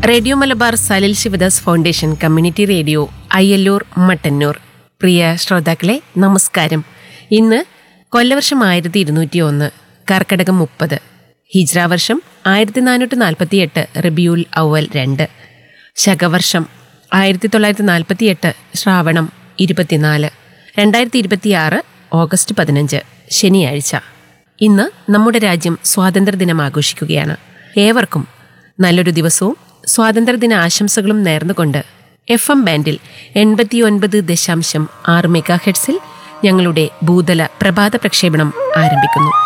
radio Malabar Salil Sivadas foundation community radio Ayyallur Mattannur പ്രിയ ശ്രോതാക്കളെ നമസ്കാരം ഇന്ന് കൊല്ലവർഷം ആയിരത്തി ഇരുന്നൂറ്റി ഒന്ന് കർക്കടകം മുപ്പത് ഹിജ്ര വർഷം ആയിരത്തി നാനൂറ്റി നാൽപ്പത്തി എട്ട് റബിയുൽ ഔവൽ രണ്ട് ശകവർഷം ആയിരത്തി തൊള്ളായിരത്തി നാൽപ്പത്തി എട്ട് ശ്രാവണം ഇരുപത്തിനാല് രണ്ടായിരത്തി ഇരുപത്തിയാറ് ഓഗസ്റ്റ് പതിനഞ്ച് ശനിയാഴ്ച ഇന്ന് നമ്മുടെ രാജ്യം സ്വാതന്ത്ര്യദിനം ആഘോഷിക്കുകയാണ് ഏവർക്കും നല്ലൊരു ദിവസവും സ്വാതന്ത്ര്യദിന ആശംസകളും നേർന്നുകൊണ്ട് എഫ് എം ബാൻഡിൽ എൺപത്തിയൊൻപത് ദശാംശം ആറ് മെഗാ ഹെഡ്സിൽ ഞങ്ങളുടെ ഭൂതല പ്രഭാത പ്രക്ഷേപണം ആരംഭിക്കുന്നു